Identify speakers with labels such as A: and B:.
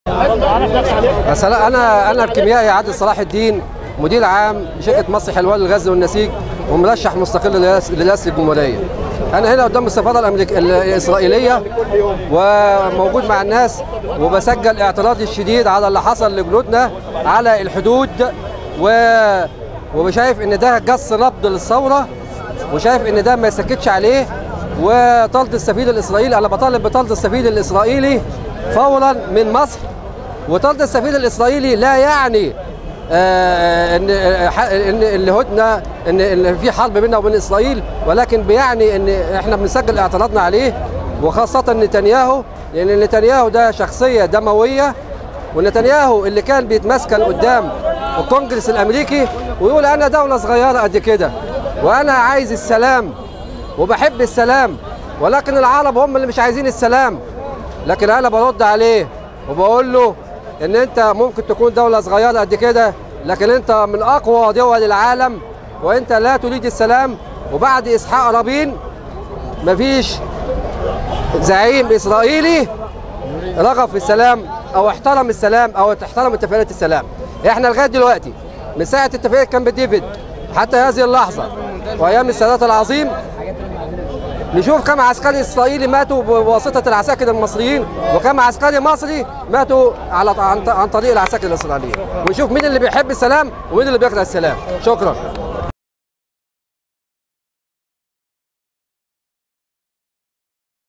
A: مثلا انا انا الكيميائي عادل صلاح الدين مدير عام لشركه مصر حلوان للغزل والنسيج ومرشح مستقل لرئاسه لرئاسة الجمهوريه. انا هنا قدام السفاره الأمريك... الاسرائيليه وموجود مع الناس وبسجل اعتراضي الشديد على اللي حصل لجنودنا على الحدود و وشايف ان ده جس نبض للثوره وشايف ان ده ما يسكتش عليه وطلد السفير الاسرائيلي انا بطالب بطلد السفير الاسرائيلي فورا من مصر وطرد السفير الاسرائيلي لا يعني آه ان ان الهدنه ان ان في حرب بيننا وبين اسرائيل ولكن بيعني ان احنا بنسجل اعتراضنا عليه وخاصه نتنياهو لان نتنياهو ده شخصيه دمويه ونتنياهو اللي كان بيتمسكن قدام الكونجرس الامريكي ويقول انا دوله صغيره قد كده وانا عايز السلام وبحب السلام ولكن العرب هم اللي مش عايزين السلام لكن انا برد عليه وبقول له ان انت ممكن تكون دوله صغيره قد كده لكن انت من اقوى دول العالم وانت لا تريد السلام وبعد اسحاق رابين مفيش زعيم اسرائيلي رغب في السلام او احترم السلام او احترم اتفاقيه السلام احنا لغايه دلوقتي من ساعه اتفاقيه كامب ديفيد حتى هذه اللحظه وايام السادات العظيم نشوف كم عسكري اسرائيلي ماتوا بواسطه العساكر المصريين وكم عسكري مصري ماتوا على عن طريق العساكر الاسرائيليين ونشوف مين اللي بيحب السلام ومين اللي بيكره السلام شكرا